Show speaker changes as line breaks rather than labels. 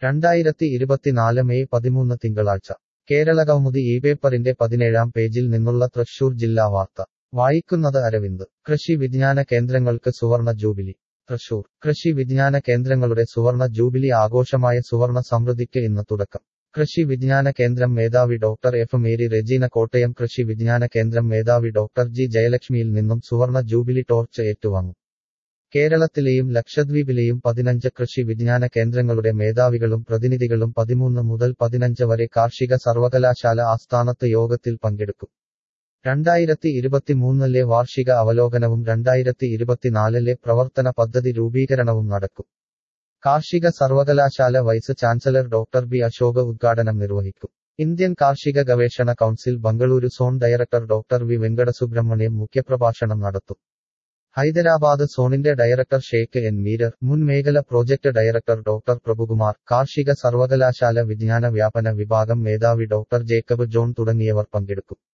രണ്ടായിരത്തി ഇരുപത്തിനാല് മെയ് പതിമൂന്ന് തിങ്കളാഴ്ച കേരളകൗമുദി ഈ പേപ്പറിന്റെ പതിനേഴാം പേജിൽ നിന്നുള്ള തൃശൂർ ജില്ലാ വാർത്ത വായിക്കുന്നത് അരവിന്ദ് കൃഷി വിജ്ഞാന കേന്ദ്രങ്ങൾക്ക് സുവർണ ജൂബിലി തൃശൂർ കൃഷി വിജ്ഞാന കേന്ദ്രങ്ങളുടെ സുവർണ ജൂബിലി ആഘോഷമായ സുവർണ സമൃദ്ധിക്ക് ഇന്ന് തുടക്കം കൃഷി വിജ്ഞാന കേന്ദ്രം മേധാവി doctor F Mary Regina Kottayam കൃഷി വിജ്ഞാന കേന്ദ്രം മേധാവി ഡോക്ടർ ജി ജയലക്ഷ്മിയിൽ നിന്നും സുവർണ ജൂബിലി ടോർച്ച് ഏറ്റുവാങ്ങും കേരളത്തിലെയും ലക്ഷദ്വീപിലെയും പതിനഞ്ച് കൃഷി വിജ്ഞാന കേന്ദ്രങ്ങളുടെ മേധാവികളും പ്രതിനിധികളും പതിമൂന്ന് മുതൽ പതിനഞ്ച് വരെ കാർഷിക സർവകലാശാല ആസ്ഥാനത്ത് യോഗത്തിൽ പങ്കെടുക്കും രണ്ടായിരത്തി ഇരുപത്തിമൂന്നിലെ വാർഷിക അവലോകനവും രണ്ടായിരത്തി ഇരുപത്തിനാലിലെ പ്രവർത്തന പദ്ധതി രൂപീകരണവും നടക്കും കാർഷിക സർവകലാശാല vice chancellor doctor B Ashok ഉദ്ഘാടനം നിർവഹിക്കും ഇന്ത്യൻ കാർഷിക ഗവേഷണ council Bengaluru zone director doctor V Venkatasubramaniam മുഖ്യപ്രഭാഷണം നടത്തും ഹൈദരാബാദ് സോണിന്റെ ഡയറക്ടർ ഷേഖ് എൻ മീരർ മുൻ മേഖല പ്രോജക്ട് ഡയറക്ടർ ഡോക്ടർ പ്രഭുകുമാർ കാർഷിക സർവകലാശാല വിജ്ഞാന വ്യാപന വിഭാഗം മേധാവി ഡോക്ടർ ജേക്കബ് ജോൺ തുടങ്ങിയവർ പങ്കെടുക്കും